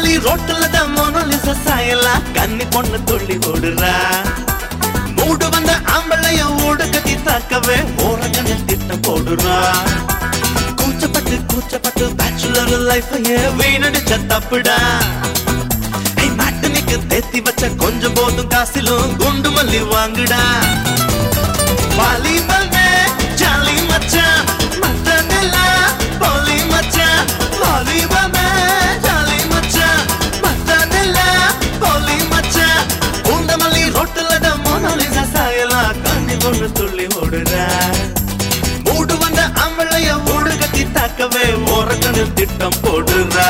மல்லி ரோட்டுல தான் மோனலிச சாயலாம் கன்னி பொண்ணு துள்ளி ஓடுறா மூடு வந்த ஆம்பளைய ஓடு கட்டி தாக்கவே ஓரக்கண்ணில் திட்டம் போடுறா கூச்சப்பட்டு கூச்சப்பட்டு பேச்சுலர் லைஃபையே வீணடிச்ச தப்புடா ஐ மாட்டனுக்கு தேத்தி வச்ச கொஞ்சம் போதும் காசிலும் குண்டு மல்லி வாங்குடா வாலிபல்மே ஜாலி மச்சான் மத்ததெல்லாம் போலி மச்சான் வாலிபல்மே ஜாலி மச்சான் மத்ததெல்லாம் போலி மச்சான் பூந்தமல்லி ரோட்டுல தான் மோனாலிசா சாயலாம் கண்ணி பொண்ணு துள்ளி ஓடுறா மூடு வந்த அம்பளைய ஓடு கட்டி தாக்கவே ஓரக்கணு திட்டம் போடுறா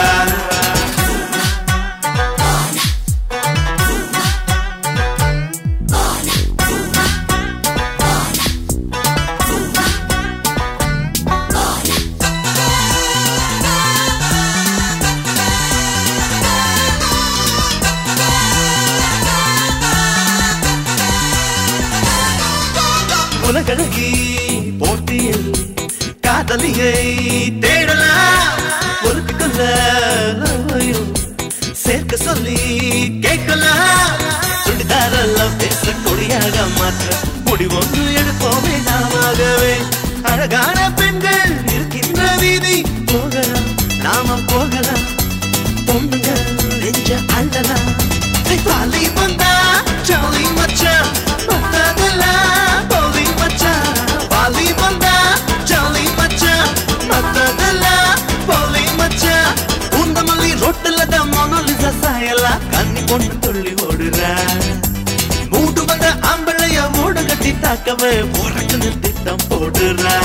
உலகழகி போட்டியில் காதலியை தேடலாம் ஒருத்திக்குள்ள லவ்வையும் சேர்க்க சொல்லி கேட்கலாம் சுடிதாரெல்லாம் பேச கொடியாக மாற்ற முடிவொன்று எடுப்போமே நாமாகவே அழகான பெண்கள் இருக்கின்ற வீதி போகலாம் நாம போகலாம் பொண்ணுங்க நெஞ்ச அள்ளலாம் வாலி வந்தா ஜாலி மச்சான் மத்ததெல்லாம் போலி மச்சான் வாலி வந்தா ஜாலி மச்சான் மத்ததெல்லாம் போலி மச்சான் உந்தமல்லி ரோட்டுல தான் மோனலிசா சாயலாம் கண்ணி பொண்ணு துள்ளி ஓடுறா மூடு வந்த ஆம்பளைய மூடு கட்டி தாக்கவே உறக்குன்னு திட்டம் போடுறா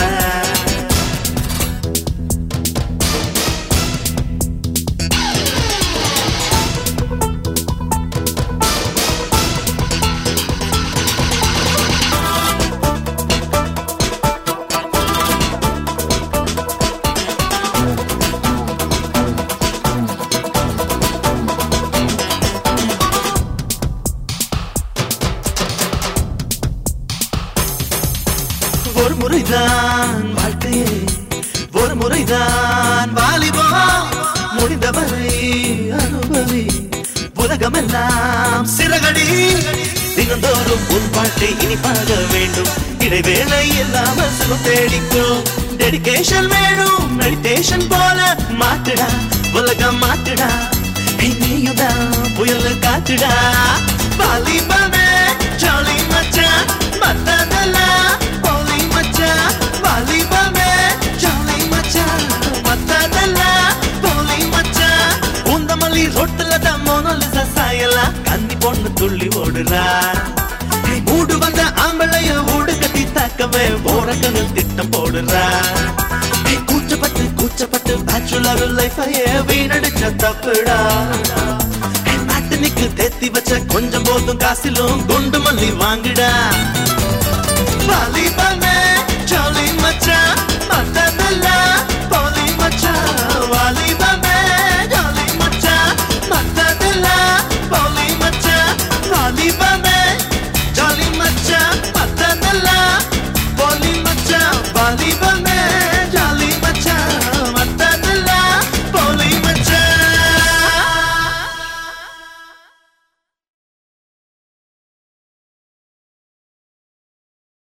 ஒரு முறைதான் வாழ்க்கையே ஒரு முறைதான் வாலிபம் முடிந்தவரை அனுபவி உலகமெல்லாம் சிறகடி தினந்தோறும் உன் வாழ்க்கை இனிப்பாக வேண்டும் இடைவேளை இல்லாமல் சுகம் தேடிக்கும் டெடிகேஷன் வேணும் மெடிடேஷன் போல மாட்டுடா உலகம் மாட்டுடா ஏய், நீயும் தான் புயல் காத்துடா வாலிபமே ஜாலி மச்சான் மத்ததெல்லாம் போலி மச்சான் வாலிபமே ஜாலி மச்சான் மத்ததெல்லாம் போலி மச்சான் உந்தமல்லி ரோட்டுல தான் மோனலிசா சாயலாம் கன்னி பொண்ணு துள்ளி ஓடுறா ஏய், மூடு வந்த ஆம்பளைய ஊடு கட்டி தாக்கவே ஓரக்கணில் திட்டம் போடுறா ஏய், கூச்சப்பட்டு கூச்சப்பட்டு பேச்சுலர் லைஃபையே வீணடிச்ச தப்புடா ஏய், மாட்டினிக்கு தேத்தி வச்ச கொஞ்சம் போதும் காசிலும் குண்டு மல்லி வாங்குடா வாலிபமே ஜாலி மச்சான் மத்ததெல்லாம் போலி மச்சான் வாலிபமே ஜாலி மச்சான் மத்ததெல்லாம் போலி மச்சான் வாலிபமே ஜாலி மச்சான் மத்ததெல்லாம் போலி மச்சான் வாலிபமே